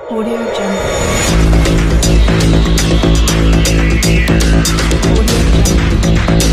Audio Jungle. Audio Jungle.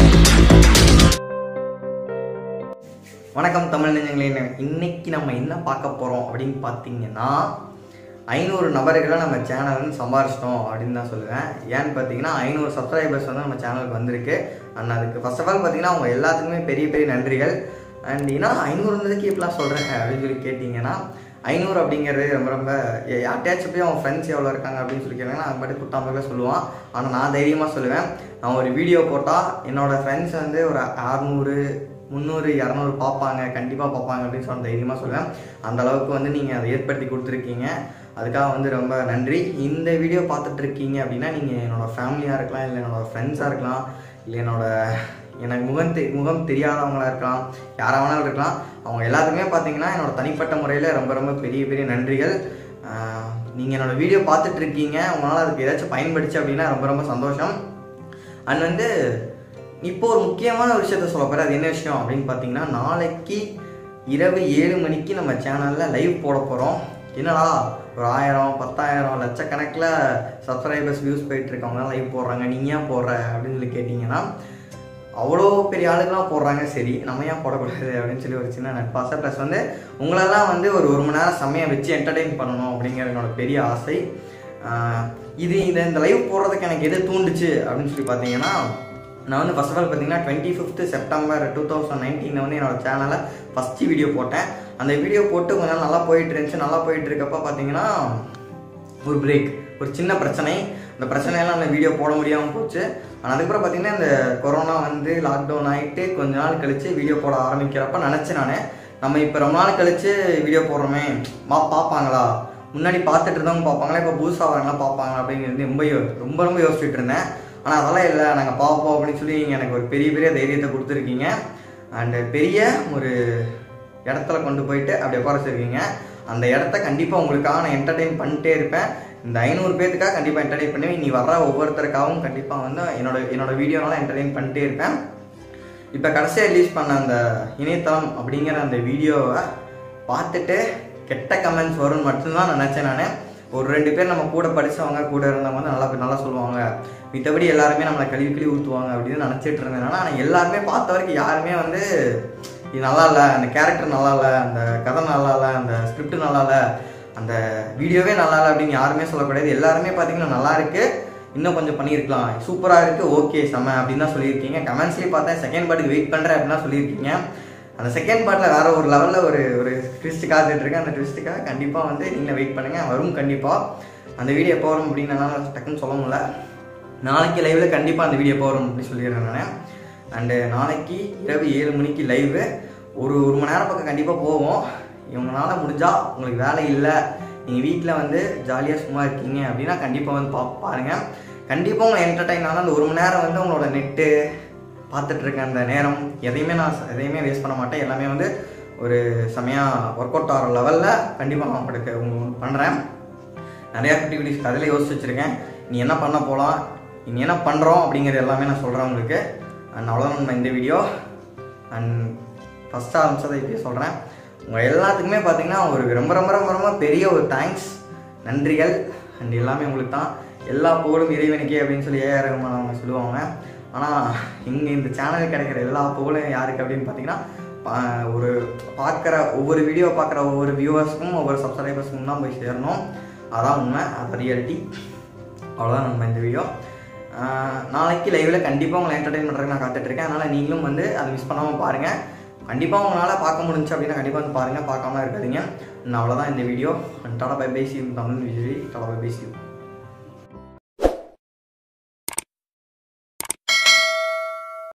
வணக்கம் தமிழ் நெஞ்சங்களே இன்னைக்கு நம்ம என்ன பார்க்க போகிறோம் அப்படின்னு பார்த்தீங்கன்னா ஐநூறு நபர்களை நம்ம சேனல் வந்து சம்பாரிச்சிட்டோம் அப்படின்னு தான் சொல்லுவேன் ஏன்னு பார்த்தீங்கன்னா ஐநூறு சப்ஸ்கிரைபர்ஸ் வந்து நம்ம சேனலுக்கு வந்திருக்கு அண்ட் அதுக்கு ஃபர்ஸ்ட் ஆஃப் ஆல் பார்த்தீங்கன்னா அவங்க எல்லாத்துக்குமே பெரிய பெரிய நன்றிகள் அண்ட் ஏன்னா ஐநூறு இருந்ததுக்கு இப்படிலாம் சொல்கிறேன் அப்படின்னு சொல்லி கேட்டிங்கன்னா ஐநூறு அப்படிங்கிறது ரொம்ப ரொம்ப யா- யார்கிட்டயாச்சும் போய் அவன் ஃப்ரெண்ட்ஸ் எவ்வளோ இருக்காங்க அப்படின்னு சொல்லி கேட்டாங்கன்னா அவன் பாட்டு குட்டாம்பல சொல்லுவான் ஆனால் நான் தைரியமாக சொல்லுவேன் நான் ஒரு வீடியோ போட்டால் என்னோடய ஃப்ரெண்ட்ஸ் வந்து ஒரு அறநூறு முந்நூறு இரநூறு பார்ப்பாங்க கண்டிப்பாக பார்ப்பாங்க அப்படின்னு சொல்லி தைரியமாக சொல்லுவேன் அந்த அளவுக்கு வந்து நீங்கள் அதை ஏற்படுத்தி கொடுத்துருக்கீங்க அதுக்காக வந்து ரொம்ப நன்றி இந்த வீடியோ பார்த்துட்டு இருக்கீங்க அப்படின்னா நீங்கள் என்னோடய ஃபேமிலியாக இருக்கலாம் இல்லை என்னோடய ஃப்ரெண்ட்ஸாக இருக்கலாம் இல்லை என்னோட எனக்கு முகம் தெ முகம் தெரியாதவங்களா இருக்கலாம் யாராக வேணாலும் இருக்கலாம் அவங்க எல்லாத்துக்குமே பார்த்தீங்கன்னா என்னோட தனிப்பட்ட முறையில் ரொம்ப ரொம்ப பெரிய பெரிய நன்றிகள் நீங்கள் என்னோட வீடியோ பார்த்துட்டு இருக்கீங்க உங்களால் அதுக்கு ஏதாச்சும் பயன்படுச்சு அப்படின்னா ரொம்ப ரொம்ப சந்தோஷம் அண்ட் வந்து இப்போ ஒரு முக்கியமான ஒரு விஷயத்த சொல்ல போகிறேன் அது என்ன விஷயம் அப்படின்னு பார்த்தீங்கன்னா நாளைக்கு இரவு ஏழு மணிக்கு நம்ம சேனலில் லைவ் போட போகிறோம் என்னடா ஒரு ஆயிரம் பத்தாயிரம் லட்சக்கணக்கில் சப்ஸ்கிரைபர்ஸ் வியூஸ் போயிட்டு இருக்கவங்க லைவ் போடுறாங்க நீ ஏன் போடுற அப்படின்னு சொல்லி கேட்டிங்கன்னா அவ்வளோ பெரிய ஆளுங்களாம் போடுறாங்க சரி நம்ம ஏன் போடக்கூடாது அப்படின்னு சொல்லி ஒரு சின்ன நட்பாசை ப்ளஸ் வந்து உங்களெல்லாம் வந்து ஒரு ஒரு மணி நேரம் செம்மையை வச்சு என்டர்டெயின் பண்ணணும் அப்படிங்கிற என்னோட பெரிய ஆசை ஆஹ் இது இந்த இந்த லைவ் போடுறதுக்கு எனக்கு எது தூண்டுச்சு அப்படின்னு சொல்லி பார்த்தீங்கன்னா நான் வந்து ஃபர்ஸ்ட் ஆஃப் ஆல் பார்த்தீங்கன்னா twenty fifth September two thousand நைன்டீனில் வந்து என்னோட சேனலில் ஃபஸ்ட்டு வீடியோ போட்டேன் அந்த வீடியோ போட்டு கொஞ்ச நாள் நல்லா போயிட்டு இருந்துச்சு நல்லா போயிட்டு இருக்கப்ப பார்த்தீங்கன்னா ஒரு பிரேக் ஒரு சின்ன பிரச்சனை அந்த பிரச்சனையெல்லாம் அந்த வீடியோ போட முடியாமல் போச்சு ஆனால் அதுக்கப்புறம் பார்த்தீங்கன்னா இந்த கொரோனா வந்து லாக்டவுன் ஆகிட்டு கொஞ்ச நாள் கழித்து வீடியோ போட ஆரம்பிக்கிறப்ப நினச்சேன் நான் நம்ம இப்போ ரொம்ப நாள் கழித்து வீடியோ போடுறோமே மா பார்ப்பாங்களா முன்னாடி பார்த்துட்டு இருந்தவங்க பார்ப்பாங்களா இப்போ புதுசாக வரவங்களாம் பார்ப்பாங்களா அப்படிங்கிறது ரொம்ப யோ- ரொம்ப ரொம்ப யோசிச்சுட்டு இருந்தேன் ஆனால் அதெல்லாம் இல்லை நாங்கள் பார்ப்போம் அப்படின்னு சொல்லி நீங்கள் எனக்கு ஒரு பெரிய பெரிய தைரியத்தை கொடுத்துருக்கீங்க அண்டு பெரிய ஒரு இடத்துல கொண்டு போயிட்டு அப்படி உட்கார வச்சிருக்கீங்க அந்த இடத்த கண்டிப்பாக உங்களுக்காக நான் என்டர்டெயின் பண்ணிட்டே இருப்பேன் இந்த ஐநூறு பேத்துக்காக கண்டிப்பாக என்டர்டெயின் பண்ணுவேன் நீ வர்ற ஒவ்வொருத்தருக்காகவும் கண்டிப்பாக வந்து என்னோட என்னோட வீடியோனால என்டர்டெயின் பண்ணிட்டே இருப்பேன் இப்போ கடைசியாக ரிலீஸ் பண்ண அந்த இணையதளம் அப்படிங்கிற அந்த வீடியோவை பார்த்துட்டு கெட்ட கமெண்ட்ஸ் வரும்னு மட்டும்தான் நினச்சேன் நான் ஒரு ரெண்டு பேர் நம்ம கூட படிச்சவங்க கூட இருந்தவங்க வந்து நல்லா நல்லா சொல்லுவாங்க மித்தபடி எல்லாருமே நம்மளை கழுவி கழுவி ஊற்றுவாங்க அப்படின்னு நினச்சிட்டு இருந்தேன் ஆனால் எல்லாருமே பார்த்த வரைக்கும் யாருமே வந்து இது நல்லா இல்லை அந்த கேரக்டர் நல்லா இல்லை அந்த கதை நல்லா இல்லை அந்த ஸ்கிரிப்ட் நல்லா இல்லை அந்த வீடியோவே நல்லா இல்லை அப்படின்னு யாருமே சொல்லக்கூடாது எல்லாருமே பார்த்தீங்கன்னா நல்லா இருக்கு இன்னும் கொஞ்சம் பண்ணியிருக்கலாம் சூப்பராக இருக்குது ஓகே செம அப்படின்னு தான் சொல்லியிருக்கீங்க கமெண்ட்ஸ்லேயே பார்த்தேன் செகண்ட் பார்ட்டுக்கு வெயிட் பண்ணுறேன் அப்படின்னு தான் சொல்லியிருக்கீங்க அந்த செகண்ட் பார்ட்டில் வேற ஒரு லெவலில் ஒரு ஒரு ட்விஸ்ட் காத்துட்டு இருக்கு அந்த ட்விஸ்ட்டுக்காக கண்டிப்பாக வந்து நீங்கள் வெயிட் பண்ணுங்கள் வரும் கண்டிப்பாக அந்த வீடியோ எப்போ வரும் அப்படின்னு என்னால் டக்குன்னு சொல்ல முடியல நாளைக்கு லைவில் கண்டிப்பாக அந்த வீடியோ எப்போ வரும் அப்படின்னு சொல்லிடுறேன் நான் அண்டு நாளைக்கு இரவு ஏழு மணிக்கு லைவு ஒரு ஒரு மணி நேரம் பக்கம் கண்டிப்பாக போவோம் இவங்களால முடிஞ்சா உங்களுக்கு வேலை இல்லை நீங்கள் வீட்டில் வந்து ஜாலியாக சும்மா இருக்கீங்க அப்படின்னா கண்டிப்பாக வந்து பா பாருங்கள் கண்டிப்பாக உங்களை என்டர்டைன் ஆனால் அந்த ஒரு மணி நேரம் வந்து உங்களோட நெட்டு பார்த்துட்டு இருக்க அந்த நேரம் எதையுமே நான் ச- எதையுமே வேஸ்ட் பண்ண மாட்டேன் எல்லாமே வந்து ஒரு செமையாக ஒர்க் அவுட் ஆகிற லெவலில் கண்டிப்பாக நான் படுக்க உங்களுக்கு பண்ணுறேன் நிறைய ஆக்டிவிட்டிஸ் அதில் யோசிச்சு வச்சுருக்கேன் நீ என்ன பண்ண போகலாம் நீ என்ன பண்ணுறோம் அப்படிங்கிறது எல்லாமே நான் சொல்கிறேன் உங்களுக்கு அண்ட் அவ்வளோதான் நம்ம இந்த வீடியோ அண்ட் ஃபஸ்ட்டு ஆரம்பிச்சதை இப்பயே சொல்கிறேன் உங்கள் எல்லாத்துக்குமே பார்த்தீங்கன்னா ஒரு ரொம்ப ரொம்ப ரொம்ப ரொம்ப பெரிய ஒரு தேங்க்ஸ் நன்றிகள் அண்ட் எல்லாமே உங்களுக்கு தான் எல்லா புகழும் இறைவனுக்கே அப்படின்னு சொல்லி ஏஆர் ரஹ்மான் அவங்க சொல்லுவாங்க ஆனால் இங்கே இந்த சேனல் கிடைக்கிற எல்லா புகழும் யாருக்கு அப்படின்னு பார்த்தீங்கன்னா பா- ஒரு பார்க்குற ஒவ்வொரு வீடியோ பார்க்குற ஒவ்வொரு வியூவர்ஸ்க்கும் ஒவ்வொரு சப்ஸ்கிரைபர்ஸ்க்கும் தான் போய் சேரணும் அதான் உண்மை அது ரியாலிட்டி அவ்வளோதான் நம்ம இந்த வீடியோ ஆஹ் நாளைக்கு லைவில் கண்டிப்பாக உங்களை என்டர்டைன் பண்ணுறதுக்கு நான் காத்துட்ருக்கேன் அதனால் நீங்களும் வந்து அதை மிஸ் பண்ணாமல் பாருங்கள் கண்டிப்பாக உங்களால் பார்க்க முடிஞ்சுச்சு அப்படின்னா கண்டிப்பாக வந்து பாருங்கள் பார்க்காம இருக்காதீங்க நான் அவ்வளோதான் இந்த video tata bye bye C Tamil Vijay tata bye bye C